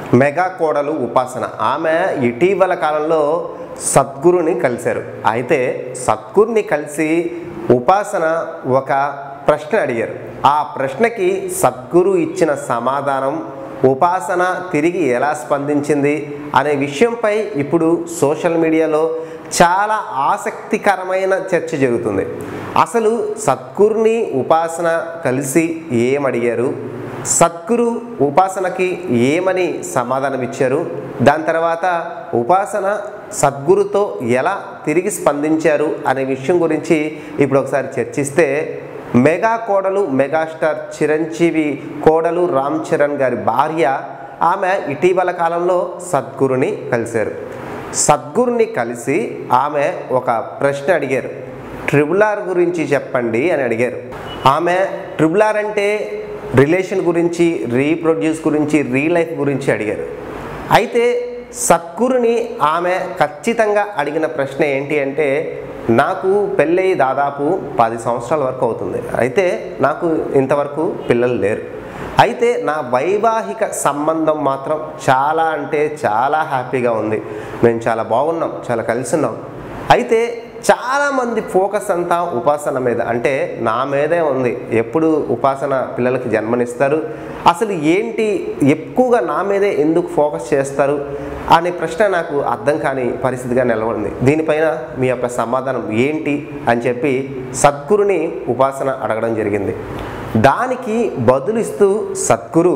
mega కోడలు ఉపాసన ఆమె ఇటీవల కాలంలో సద్గురుని కలిశారు అయితే సద్గురుని కలిసి ఉపాసన ఒక ప్రశ్న అడిగారు ఆ ప్రశ్నకి సద్గురు ఇచ్చిన సమాధానం ఉపాసన తిరిగి ఎలా స్పందించింది అనే విషయంపై ఇప్పుడు సోషల్ మీడియాలో చాలా ఆసక్తికరమైన చర్చ జరుగుతుంది అసలు సద్గురుని ఉపాసన కలిసి ఏమడిగారు సద్గురు ఉపాసనకి ఏమని సమాధానం ఇచ్చారు దాని తర్వాత ఉపాసన సద్గురుతో ఎలా తిరిగి స్పందించారు అనే విషయం గురించి ఇప్పుడు ఒకసారి చర్చిస్తే మెగా కోడలు మెగాస్టార్ చిరంజీవి కోడలు రామ్ చరణ్ గారి భార్య ఆమె ఇటీవల కాలంలో సద్గురుని కలిశారు సద్గురుని కలిసి ఆమె ఒక ప్రశ్న అడిగారు ట్రిబుల్ ఆర్ గురించి చెప్పండి అని అడిగారు ఆమె ట్రిబుల్ ఆర్ అంటే రిలేషన్ గురించి రీప్రొడ్యూస్ గురించి రీ లైఫ్ గురించి అడిగారు అయితే సద్గురుని ఆమె ఖచ్చితంగా అడిగిన ప్రశ్న ఏంటి అంటే నాకు పెళ్ళయి దాదాపు పది సంవత్సరాల వరకు అవుతుంది అయితే నాకు ఇంతవరకు పిల్లలు లేరు అయితే నా వైవాహిక సంబంధం మాత్రం చాలా అంటే చాలా హ్యాపీగా ఉంది మేము చాలా బాగున్నాం చాలా కలిసి ఉన్నాం అయితే చాలామంది ఫోకస్ అంతా ఉపాసన మీద అంటే నా మీదే ఉంది ఎప్పుడు ఉపాసన పిల్లలకి జన్మనిస్తారు అసలు ఏంటి ఎక్కువగా నా మీదే ఎందుకు ఫోకస్ చేస్తారు అనే ప్రశ్న నాకు అర్థం కాని పరిస్థితిగా నిలబడింది దీనిపైన మీ యొక్క సమాధానం ఏంటి అని చెప్పి సద్గురుని ఉపాసన అడగడం జరిగింది దానికి బదులిస్తూ సద్గురు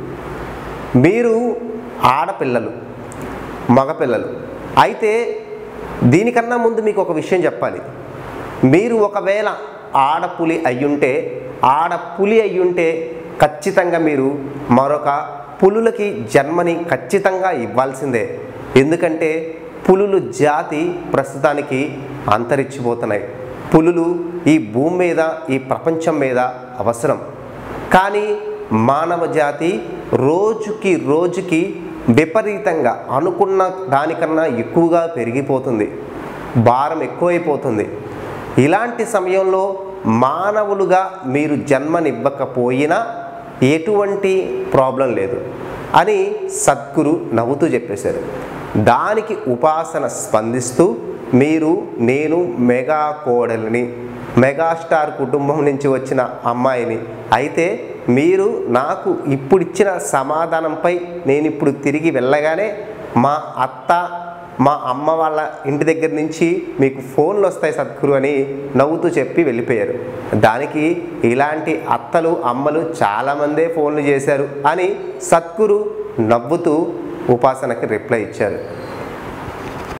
మీరు ఆడపిల్లలు మగపిల్లలు అయితే దీనికన్నా ముందు మీకు ఒక విషయం చెప్పాలి మీరు ఒకవేళ ఆడపులి అయ్యుంటే ఆడపులి అయ్యుంటే ఖచ్చితంగా మీరు మరొక పులులకి జన్మని ఖచ్చితంగా ఇవ్వాల్సిందే ఎందుకంటే పులులు జాతి ప్రస్తుతానికి అంతరించిపోతున్నాయి పులులు ఈ భూమి మీద ఈ ప్రపంచం మీద అవసరం కానీ మానవ జాతి రోజుకి రోజుకి విపరీతంగా అనుకున్న దానికన్నా ఎక్కువగా పెరిగిపోతుంది భారం ఎక్కువైపోతుంది ఇలాంటి సమయంలో మానవులుగా మీరు జన్మనివ్వకపోయినా ఎటువంటి ప్రాబ్లం లేదు అని సద్గురు నవ్వుతూ చెప్పేశారు దానికి ఉపాసన స్పందిస్తూ మీరు నేను మెగా కోడలిని మెగాస్టార్ కుటుంబం నుంచి వచ్చిన అమ్మాయిని అయితే మీరు నాకు ఇప్పుడు ఇచ్చిన సమాధానంపై నేను ఇప్పుడు తిరిగి వెళ్ళగానే మా అత్త మా అమ్మ వాళ్ళ ఇంటి దగ్గర నుంచి మీకు ఫోన్లు వస్తాయి సద్గురు అని నవ్వుతూ చెప్పి వెళ్ళిపోయారు దానికి ఇలాంటి అత్తలు అమ్మలు చాలామందే ఫోన్లు చేశారు అని సద్గురు నవ్వుతూ ఉపాసనకి రిప్లై ఇచ్చారు